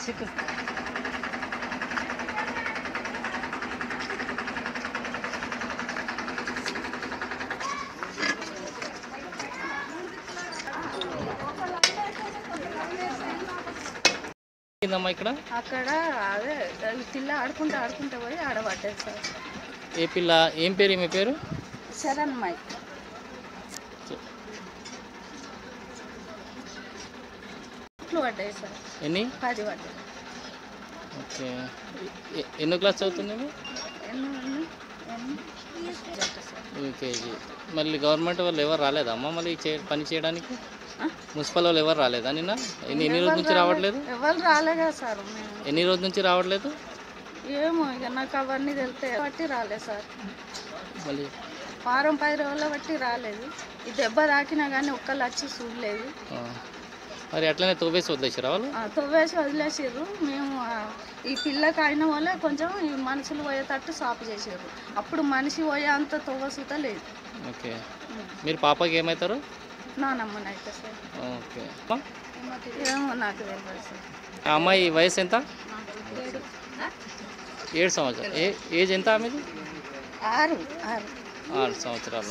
చిక్కు ఏందమ్మా ఇక్కడ అక్కడ అదే ఈ పిల్ల ఆడుకుంటూ ఆడుకుంటూ పోయి ఆడబడ్డది సార్ ఏ పిల్ల ఏం పేరు ఈమె పేరు శరణ్మయ్ ఇట్లు పడ్డాయి సార్ ఎన్ని పది పడ్డాయి ఓకే ఎ- ఎన్నో క్లాస్ చదువుతుంది ఈమె? ఎన్ని ఎన్ని ఎన్ని జంట సార్ యూకేజీ మళ్ళీ గవర్నమెంట్ వాళ్ళు ఎవరు రాలేదా అమ్మ మళ్ళీ చే పని చేయడానికి ఆ? మున్సిపల్ వాళ్ళు ఎవరు రాలేదా నిన్న ఎన్ని ఎన్ని రోజుల నుంచి రావట్లేదు ఎవరు రాలేగా సార్ మేము ఎన్ని రోజుల నుంచి రావట్లేదు ఏమో ఇక నాకు అవన్నీ తెలితే బట్టి రాలేదు సార్ మళ్ళీ వారం పది రోజుల బట్టి రాలేదు ఈ దెబ్బ తాకినా కానీ ఒక్కళ్ళు వచ్చి చూడలేదు ఆ. మరి అట్లనే తోవేసి వదిలేసారా వాళ్ళు ఆ, తవ్వేసి వదిలేసారు మేము ఆ, ఈ పిల్లకి అయిన వల్ల కొంచెం ఈ మనుషులు పోయేటట్టు సాపు చేసారు అప్పుడు మనిషి పోయే అంత తవ్వసుత లేదు ఓకే మీరు పాపకి ఏమవుతారు నానమ్మనైతే సార్ ఓకే అమ్మా, ఏమో నాకు తెలియదు సార్ ఆ అమ్మాయి వయసు ఎంత ఏడు ఏడు సంవత్సరాలు ఏ ఏజ్ ఎంత ఆమెది ఆరు ఆరు ఆరు సంవత్సరాల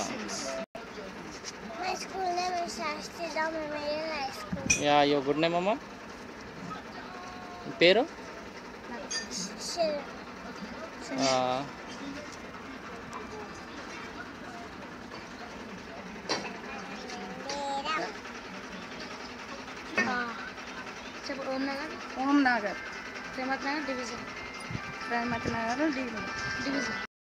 యా యో గుడ్ నేమ్ అమ్మా పేరు ఆ, చెప్పు Om Nagar Om Nagar Srimathi Nagar division Srimathi Nagar division division